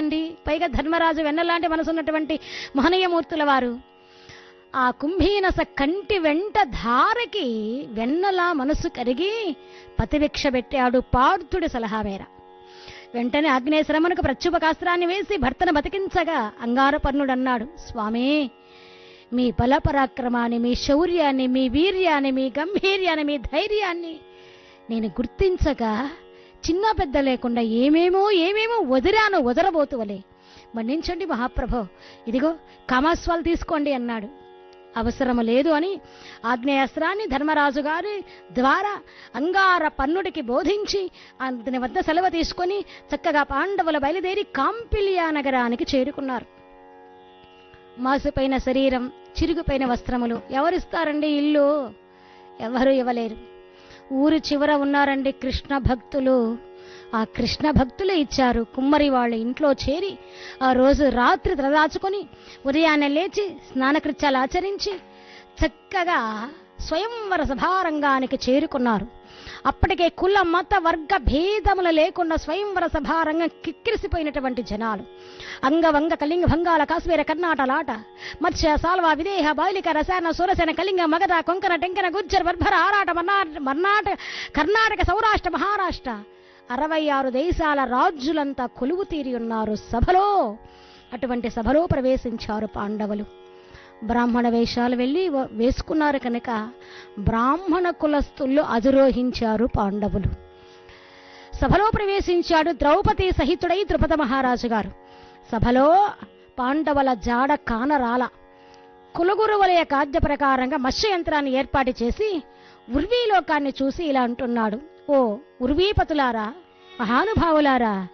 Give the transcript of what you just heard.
కదండి పైగా ధర్మరాజు వెన్నలాంటి మనసున్నటువంటి మహనీయమూర్తుల వారు ఆ కుంభీనస కంటి వెంట ధారకి వెన్నలా మనసు కరిగి పతిభిక్ష పెట్టాడు పార్థుడి సలహా మేర వెంటనే ఆగ్నేయశ్రమణకు ప్రత్యుపకాస్త్రాన్ని వేసి భర్తను బతికించగా అంగారపర్ణుడన్నాడు స్వామి మీ బలపరాక్రమాన్ని మీ శౌర్యాన్ని మీ వీర్యాన్ని మీ గంభీర్యాన్ని మీ ధైర్యాన్ని నేను గుర్తించగా చిన్న పెద్ద లేకుండా ఏమేమో ఏమేమో వదిరాను వదరబోతువలే మన్నించండి మహాప్రభో ఇదిగో కామాస్వాలు తీసుకోండి అన్నాడు అవసరము లేదు అని ఆగ్నేయాస్త్రాన్ని ధర్మరాజు గారి ద్వారా అంగార పన్నుడికి బోధించి అతని వద్ద సెలవు తీసుకొని చక్కగా పాండవుల బయలుదేరి కాంపిలియా నగరానికి చేరుకున్నారు మాసిపోయిన శరీరం చిరిగిపోయిన వస్త్రములు ఎవరిస్తారండి ఇల్లు ఎవరు ఇవ్వలేరు ఊరి చివర ఉన్నారండి కృష్ణ భక్తులు ఆ కృష్ణ భక్తులే ఇచ్చారు కుమ్మరి వాళ్ళ ఇంట్లో చేరి ఆ రోజు రాత్రి తలదాచుకొని ఉదయాన్నే లేచి స్నానకృత్యాలు ఆచరించి చక్కగా స్వయంవర సభారంగానికి చేరుకున్నారు అప్పటికే కుల మత వర్గ భేదములు లేకుండా స్వయంవర సభారంగం కిక్కిరిసిపోయినటువంటి జనాలు అంగవంగ కళింగ భంగాల కాశ్మీర కర్ణాటలాట మత్స్య సాల్వ విదేహ బాలిక రసాయన సురసేన కళింగ మగధ కొంకణ టెంకన గుజ్జర్ బర్భర ఆరాట మర్నాట మర్నాట కర్ణాటక సౌరాష్ట్ర మహారాష్ట్ర అరవై ఆరు దేశాల రాజులంతా కొలువు తీరి ఉన్నారు సభలో అటువంటి సభలో ప్రవేశించారు పాండవులు బ్రాహ్మణ వేషాలు వెళ్ళి వ- వేసుకున్నారు కనుక బ్రాహ్మణ కులస్తుల్లో అధిరోహించారు పాండవులు సభలో ప్రవేశించాడు ద్రౌపది సహితుడై ద్రుపద మహారాజు గారు సభలో పాండవుల జాడ కానరాల కులగురువుల యొక్క ఆజ్ఞ ప్రకారంగా మత్స్య యంత్రాన్ని ఏర్పాటు చేసి ఉర్వీలోకాన్ని చూసి ఇలా అంటున్నాడు ఓ ఉర్వీపతులారా మహానుభావులారా